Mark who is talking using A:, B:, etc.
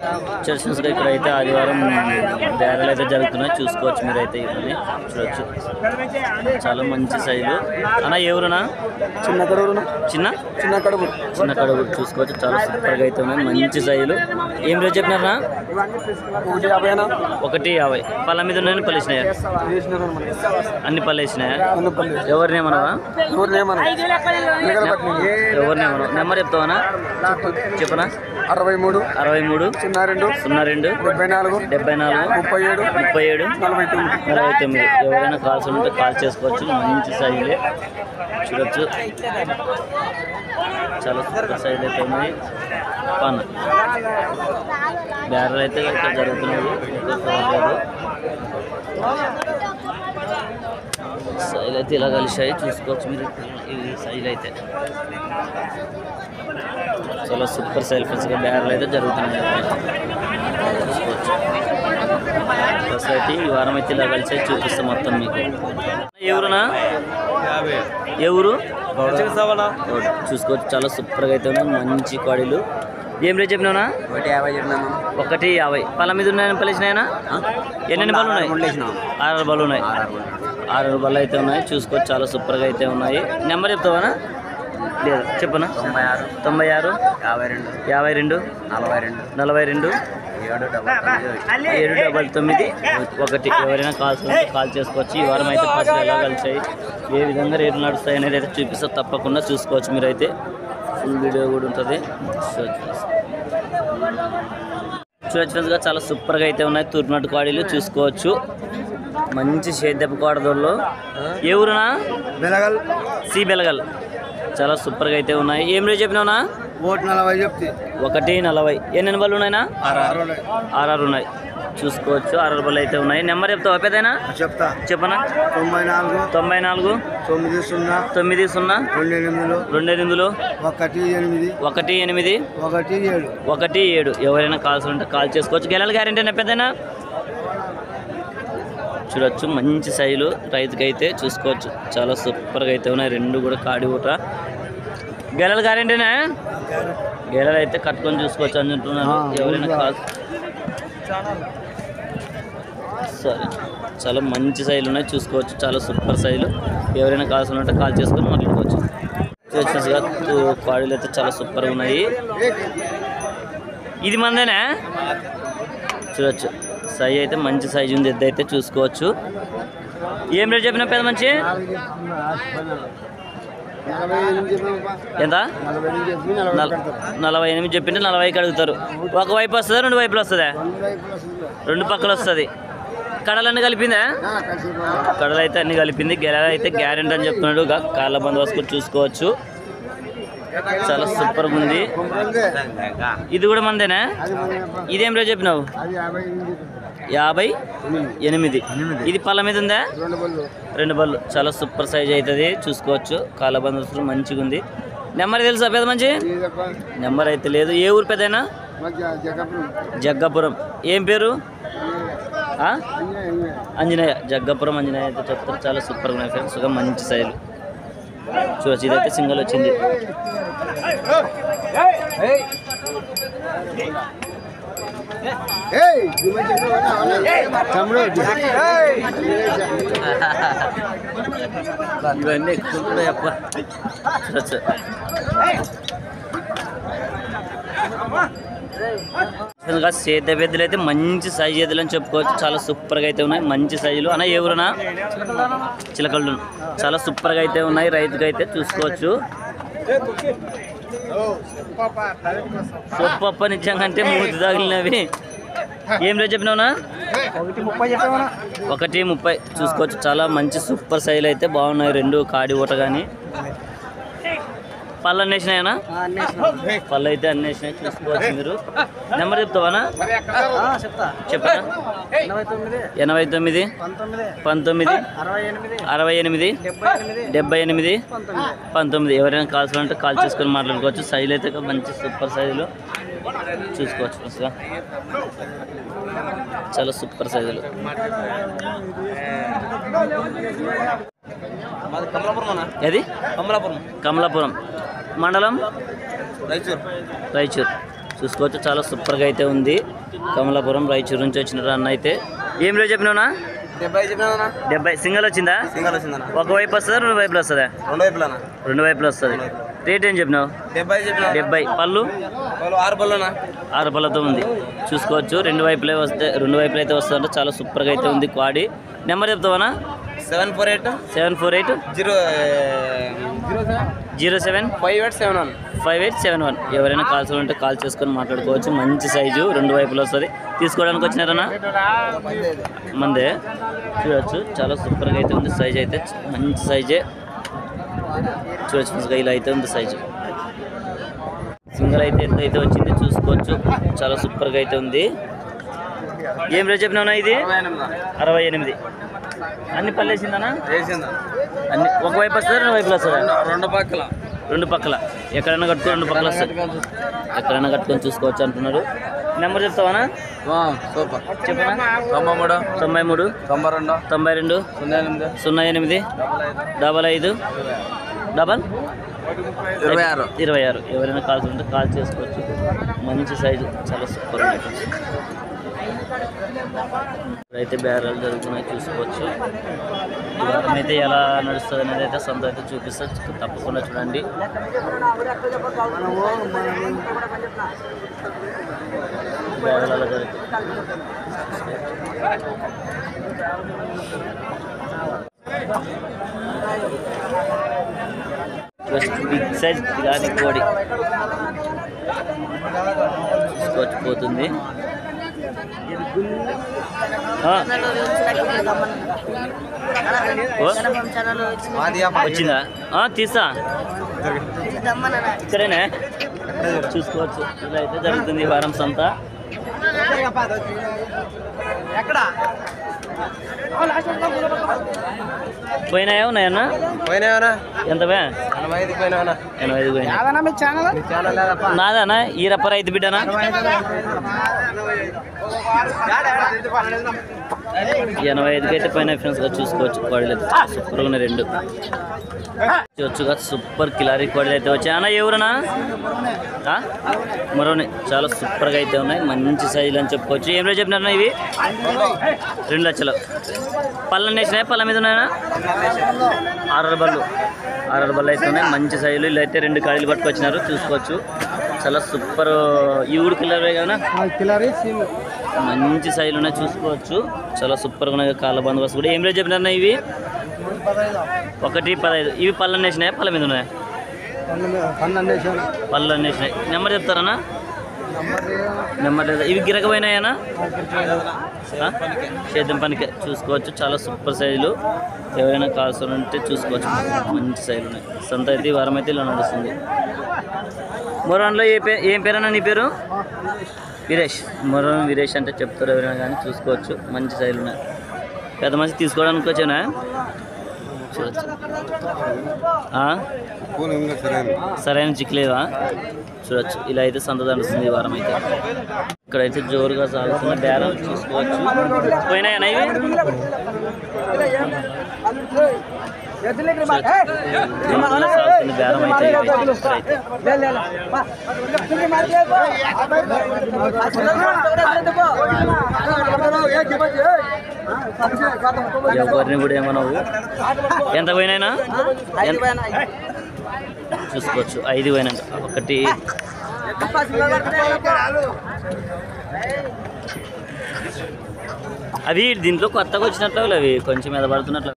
A: చర్చన్స్ ఇక్కడ అయితే ఆదివారం బేరాలు అయితే జరుగుతున్నాయి చూసుకోవచ్చు మీరైతే ఇవన్నీ చూడొచ్చు చాలా మంచి సైజు అన్న ఎవరునా
B: చిన్న కడుగురు
A: చిన్న
B: చిన్న కడుగు
A: చిన్న కడుగు చూసుకోవచ్చు చాలా సూపర్గా అయితే ఉన్నాయి మంచి సైజులు ఏం రేట్ చెప్పినారా
B: ఒకటి యాభైనా
A: ఒకటి యాభై పళ్ళ మీద ఉన్నాయని పల్లేసినాయా
B: వేసినారు మరి
A: అన్ని పల్లేసినాయా
B: అందుపల్లి
A: ఎవరినేమనవా
B: ఊరిని ఏమన్నా పిల్లలు పట్టింది
A: ఎవరినేమనవా నెంబర్ చెప్తావనా చెప్పనా
B: అరవై మూడు
A: అరవై మూడు
B: సున్నా రెండు
A: సున్నా రెండు
B: డెబ్బై నాలుగు
A: డెబ్బై నాలుగు
B: ముప్పై ఏడు
A: ముప్పై ఏడు
B: నలభై తొమ్మిది
A: నలభై తొమ్మిది ఎవరైనా కాల్స్ ఉంటే కాల్ చేసుకోవచ్చు మంచి సైజులే చూడొచ్చు చాలా సూపర్ సైజులు అయితే ఉన్నాయి పన్ బ్యారల్ అయితే ఇక్కడ జరుగుతున్నది ఇంకా చూడలేదు. సైజులు అయితే ఇలా కలిసాయి చూసుకోవచ్చు మీరు ఈ సైజులు అయితే చాలా సూపర్ సైజ్ ఫ్రెండ్స్గా బ్యారల్ అయితే జరుగుతున్నాయి చూసుకోవచ్చు బస్ అయితే ఈ వారం అయితే ఇలా కలిసి చూపిస్తాం మొత్తం మీకు ఎవరునా ఎవరు చూసుకోవచ్చు చాలా సూపర్గా అయితే ఉన్నాయి మంచి కాడీలు ఏం రేట్ చెప్పినావునా
B: ఒకటి యాభై చెప్పినాము
A: ఒకటి యాభై పళ్ళ మీద ఉన్నాయని పలిసినాయనా ఎన్ని బళ్ళు ఉన్నాయి ఆరు బళ్ళు ఉన్నాయి ఆరు బళ్ళు అయితే ఉన్నాయి చూసుకోవచ్చు చాలా సూపర్గా అయితే ఉన్నాయి నెంబర్ చెప్తావానా లేదు చెప్పనా
B: తొంభై ఆరు
A: తొంభై ఆరు
B: యాభై రెండు
A: యాభై రెండు
B: నలభై రెండు
A: నలభై రెండు
B: ఏడు డెబ్బై తొమ్మిది
A: ఏడు డబల్ తొమ్మిది ఒకటి ఎవరైనా కాల్స్ ఉంటే కాల్ చేసుకోవచ్చు ఈ వారం అయితే ఫస్ట్ ఎలా కలిసాయి ఏ విధంగా రేట్లు నడుస్తాయి అనేది అయితే చూపిస్తే తప్పకుండా చూసుకోవచ్చు మీరైతే ఫుల్ వీడియో కూడా ఉంటుంది చూడొచ్చినట్టుగా చాలా సూపర్గా అయితే ఉన్నాయి తూర్పునట్టు కాడీలు చూసుకోవచ్చు మంచి సేద్యపు కోడదోళ్ళు ఏ ఊరునా
B: బెలగల్
A: సి బెలగల్ చాలా సూపర్గా అయితే ఉన్నాయి ఏం రేట్ చెప్పినావునా
B: ఓటు నలభై చెప్తే
A: ఒకటి నలభై ఎన్ని బళ్ళు ఉన్నాయినా
B: ఆరు
A: ఆర్ఆర్ ఉన్నాయి చూసుకోవచ్చు ఆర్ఆర్ బళ్ళు అయితే ఉన్నాయి నెంబర్ చెప్తావా పెద్దయినా
B: చెప్తా
A: చెప్పనా
B: తొంభై నాలుగు
A: తొంభై నాలుగు
B: తొమ్మిది సున్నా
A: తొమ్మిది సున్నా
B: రెండు ఎనిమిదిలో
A: రెండు ఎనిమిదిలో
B: ఒకటి ఎనిమిది
A: ఒకటి ఎనిమిది
B: ఒకటి ఏడు
A: ఒకటి ఏడు ఎవరైనా కాల్స్ ఉంటే కాల్ చేసుకోవచ్చు గెలల గ్యారెంటీ పెద్దనా చూడొచ్చు మంచి సైజులు రైతుకి అయితే చూసుకోవచ్చు చాలా సూపర్గా అయితే ఉన్నాయి రెండు కూడా కాడి ఊట గెలల గ్యారెంటీనా గెలలు అయితే కట్టుకొని చూసుకోవచ్చు అని అంటున్నారు ఎవరైనా కాల్ సరే చాలా మంచి సైజులు ఉన్నాయి చూసుకోవచ్చు చాలా సూపర్ సైజులు ఎవరైనా కావాల్సిన ఉంటే కాల్ చేసుకొని మాట్లాడుకోవచ్చు చూసినట్టుగా కాడీలు అయితే చాలా సూపర్గా ఉన్నాయి ఇది మందేనా చూడొచ్చు సైజ్ అయితే మంచి సైజు ఉంది ఎద్దు అయితే చూసుకోవచ్చు ఏం రేట్ చెప్పిన పెద్ద మంచి ఎంత నల- నలభై ఎనిమిది చెప్పింటే నలభైకి అడుగుతారు ఒక వైపు వస్తుందా రెండు వైపులు వస్తుందా రెండు పక్కలు వస్తుంది కడలన్నీ కలిపిందా కడలు అయితే అన్ని కలిపింది గెల అయితే గ్యారెంటీ అని చెప్తున్నాడు గా- కాళ్ళ బందోబస్తు చూసుకోవచ్చు చాలా సూపర్గా ఉంది ఇది కూడా మందేనా ఇదేం రేట్ చెప్పినావు యాభై ఎనిమిది ఇది పళ్ళ మీద ఉందా రెండు బళ్ళు చాలా సూపర్ సైజ్ అవుతుంది చూసుకోవచ్చు కాళ్ళ బందోబస్తు మంచిగా ఉంది నెంబర్ తెలుసా పెద్ద మంచి నెంబర్ అయితే లేదు ఏ ఊరు పెద్దనా జగ్గాపురం ఏం పేరు ఆ? అంజనేయ జగ్గాపురం అంజనేయ అయితే చెప్తారు చాలా సూపర్గా ఉన్నాయి ఫ్రెండ్స్ ఒక మంచి సైజు చూడచ్చు ఇదైతే సింగల్ వచ్చింది ఇవన్నీ ఎక్కువ కూడా చెప్ప చూడచ్చు ఇంకా సేద్య పెద్దలు అయితే మంచి సైజు ఎద్దులు అని చెప్పుకోవచ్చు చాలా సూపర్గా అయితే ఉన్నాయి మంచి సైజులు అన్న ఎవరునా చిలకళ్ళు చాలా సూపర్గా అయితే ఉన్నాయి రైతుకి అయితే చూసుకోవచ్చు సొప్పప్ప నిజంగా మూతి తగిలినవి ఏం రేట్ చెప్పినావునా
B: ఒకటి ముప్పై చెప్పామన్నా
A: ఒకటి ముప్పై చూసుకోవచ్చు చాలా మంచి సూపర్ సైజులు అయితే బాగున్నాయి రెండు కాడి ఊట కానీ పళ్ళు అన్నేసినాయనా పళ్ళు అయితే అన్నేసినాయి చూసుకోవచ్చు మీరు నెంబర్ చెప్తావానా
B: చెప్తా
A: చెప్పనా
B: ఎనభై తొమ్మిది
A: ఎనభై తొమ్మిది
B: పంతొమ్మిది
A: పంతొమ్మిది
B: అరవై ఎనిమిది
A: అరవై ఎనిమిది
B: డెబ్బై ఎనిమిది
A: డెబ్బై ఎనిమిది
B: పంతొమ్మిది
A: పంతొమ్మిది ఎవరైనా కావాల్సి కాల్ చేసుకొని మాట్లాడుకోవచ్చు సైజులు అయితే మంచి సూపర్ సైజులు చూసుకోవచ్చు ఫస్ట్గా చాలా సూపర్ సైజులు
B: మాది కమలాపురం అన్న
A: ఏది
B: కమలాపురం
A: కమలాపురం మండలం
B: రైచూర్
A: రాయచూర్ చూసుకోవచ్చు చాలా సూపర్గా అయితే ఉంది కమలాపురం రాయచూరు నుంచి వచ్చిన అన్న అయితే ఏం రేట్ చెప్పినావునా
B: డెబ్బై చెప్పినా
A: డెబ్బై సింగల్ వచ్చిందా
B: సింగల్ వచ్చిందన్న
A: ఒక వైపు వస్తుందా రెండు వైపులు వస్తుందా
B: రెండు వైపులనా
A: రెండు వైపులు వస్తుంది రేట్ ఏం చెప్పినావు
B: డెబ్బై చెప్పిన
A: డెబ్బై పళ్ళు
B: వాళ్ళు ఆరు పళ్ళనా
A: ఆరు పళ్ళతో ఉంది చూసుకోవచ్చు రెండు వైపులే వస్తే రెండు వైపులు అయితే వస్తుందంటే చాలా సూపర్గా అయితే ఉంది క్వాడి నెంబర్ చెప్తావనా
B: seven four eight
A: seven four eight
B: zero zero seven
A: zero seven
B: five eight seven one
A: five eight seven one ఎవరైనా కాల్స్ ఉంటే కాల్ చేసుకొని మాట్లాడుకోవచ్చు మంచి సైజు రెండు వైపులు వస్తుంది తీసుకోవడానికి వచ్చినారనా మందే చూడొచ్చు చాలా సూపర్గా అయితే ఉంది సైజ్ అయితే మంచి సైజే చూడొచ్చు మంచిగా ఇలా అయితే ఉంది సైజు సింగల్ అయితే ఎంత అయితే వచ్చింది చూసుకోవచ్చు చాలా సూపర్గా అయితే ఉంది ఏం రేట్ చెప్పినావునా ఇది అరవై ఎనిమిది అన్ని పళ్ళేసిందనా
B: వేసిందా
A: అన్ని ఒకవైపు వస్తుందా రెండు వైపులు వస్తుందా
B: రెండు పక్కల
A: రెండు పక్కల ఎక్కడైనా కట్టుకొని రెండు పక్కల వస్తుంది ఎక్కడైనా కట్టుకొని చూసుకోవచ్చు అంటున్నారు నెంబర్ చెప్తావానా
B: సూపర్
A: చెప్పనా
B: తొంభై మూడు
A: తొంభై మూడు
B: తొంభై రెండు
A: తొంభై రెండు
B: సున్నా ఎనిమిది
A: సున్నా ఎనిమిది డబల్ ఐదు డబల్
B: ఇరవై ఆరు
A: ఇరవై ఆరు ఎవరైనా కాల్స్ ఉంటే కాల్ చేసుకోవచ్చు మంచి సైజు చాలా సూపర్ ఉన్నాయి అయితే బేరాలు జరుగుతున్నాయి చూసుకోవచ్చు ఈ వారం అయితే ఎలా నడుస్తుంది అనేది అయితే సొంత అయితే చూపిస్తా తప్పకుండా చూడండి బేరాలు అలా జరుగుతాయి జస్ట్ బిగ్ సైజ్ ఇలాంటి కోడి చూసుకోవచ్చు పోతుంది ఆ. ఓ, వచ్చిందా ఆ, తీస్తా ఇక్కడేనే చూసుకోవచ్చు ఇలా అయితే జరుగుతుంది ఈ వారం సంత పోయినాయా ఉన్నాయన్నా
B: పోయినావనా
A: ఎంత బే
B: ఎనభై ఐదు పోయినావనా
A: ఎనభై ఐదు పోయినాయి
B: మీ ఛానల్ లేదప్ప
A: నాదానా ఈ రప్ప రైతు బిడ్డనా ఎనభై ఐదుకి అయితే పైన ఫ్రెండ్స్గా చూసుకోవచ్చు కోడలు అయితే చాలా సూపర్గా ఉన్నాయి రెండు చూడొచ్చుగా సూపర్ కిలారీ కోడలు అయితే వచ్చాయి అన్న ఎవరన్నా మరోని చాలా సూపర్గా అయితే ఉన్నాయి మంచి సైజులు అని చెప్పుకోవచ్చు ఏం రేట్ చెప్పినారన్నా ఇవి రెండు లక్షలు పళ్ళని వేసినాయి పళ్ళ మీద ఉన్నాయా ఆరు బళ్ళు ఆరు బళ్ళు అయితే ఉన్నాయి మంచి సైజులు ఇలా అయితే రెండు కాడీలు పట్టుకొచ్చినారు చూసుకోవచ్చు చాలా సూపర్ ఈ ఊడు కిల్లర్ కదా
B: కిలారీ
A: మంచి సైజులు ఉన్నాయి చూసుకోవచ్చు చాలా సూపర్గా ఉన్నాయి కాళ్ళ బందోబస్తు కూడా ఏం రేట్ చెప్పినారన్నా ఇవి ఒకటి పదహైదు ఇవి పళ్ళని వేసినాయా పళ్ళ మీద ఉన్నాయా
B: పన్నెండు
A: పళ్ళు అన్నీ వేసినాయి నెంబర్ చెప్తారన్నా నెంబర్ లేదా ఇవి గిరకపోయినాయనా సేద్యం పనికి చూసుకోవచ్చు చాలా సూపర్ సైజులు ఎవరైనా కావాల్సి ఉంటే చూసుకోవచ్చు మంచి సైజులు ఉన్నాయి సొంత అయితే ఈ వారం అయితే ఇలా నడుస్తుంది మొరాన్లో ఏ పే ఏం పేరన్నా నీ పేరు వీరేష్ మొరాన్ వీరేష్ అంటే చెప్తారు ఎవరైనా కానీ చూసుకోవచ్చు మంచి సైజులు ఉన్నాయి పెద్ద మంచి తీసుకోవడానికి వచ్చానా చూడచ్చు ఆ? సరైన చిక్కులేదా చూడొచ్చు ఇలా అయితే సంత దండుస్తుంది ఈ వారం అయితే ఇక్కడైతే జోరుగా సాగుతున్న బేరం చూసుకోవచ్చు పోయినాయనా ఇవి జోరుగా సాగుతున్న బేరం అయితే ఇవైతే ఇక్కడైతే. ఎవరిని కూడా ఏమన్నావు ఎంత పోయినాయినా ఎంత- చూసుకోవచ్చు ఐదు పోయినాక ఒకటి అవి దీంట్లో కొత్తగా వచ్చినట్లు అవి కొంచెం మీద పడుతున్నట్లు